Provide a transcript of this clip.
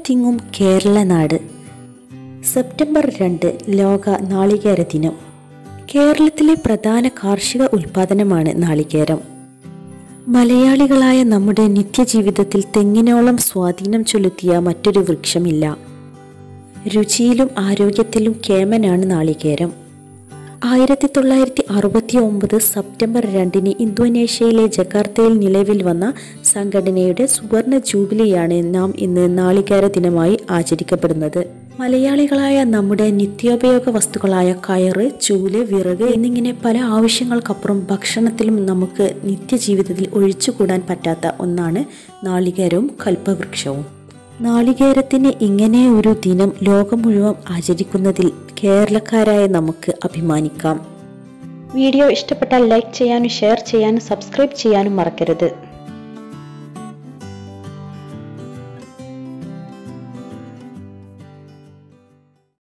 തിങ്ങും കേരള നാട് സെപ്റ്റംബർ രണ്ട് ലോക നാളികേര ദിനം കേരളത്തിലെ പ്രധാന കാർഷിക ഉൽപാദനമാണ് നാളികേരം മലയാളികളായ നമ്മുടെ നിത്യജീവിതത്തിൽ തെങ്ങിനോളം സ്വാധീനം ചെലുത്തിയ മറ്റൊരു വൃക്ഷമില്ല രുചിയിലും ആരോഗ്യത്തിലും കേമനാണ് നാളികേരം ആയിരത്തി തൊള്ളായിരത്തി അറുപത്തി ഒമ്പത് സെപ്റ്റംബർ രണ്ടിന് ഇന്തോനേഷ്യയിലെ ജക്കാർത്തയിൽ നിലവിൽ വന്ന സംഘടനയുടെ സുവർണ ജൂബിലിയാണ് നാം ഇന്ന് നാളികേര ദിനമായി ആചരിക്കപ്പെടുന്നത് മലയാളികളായ നമ്മുടെ നിത്യോപയോഗ വസ്തുക്കളായ കയറ് ചൂല് വിറക് എന്നിങ്ങനെ പല ആവശ്യങ്ങൾക്കപ്പുറം ഭക്ഷണത്തിലും നമുക്ക് നിത്യജീവിതത്തിൽ ഒഴിച്ചുകൂടാൻ പറ്റാത്ത ഒന്നാണ് നാളികേരവും കൽപ്പവൃക്ഷവും നാളികേരത്തിന് ഇങ്ങനെ ഒരു ദിനം ലോകം മുഴുവൻ ആചരിക്കുന്നതിൽ കേരളക്കാരായ നമുക്ക് അഭിമാനിക്കാം വീഡിയോ ഇഷ്ടപ്പെട്ടാൽ ലൈക്ക് ചെയ്യാനും ഷെയർ ചെയ്യാനും സബ്സ്ക്രൈബ് ചെയ്യാനും മറക്കരുത്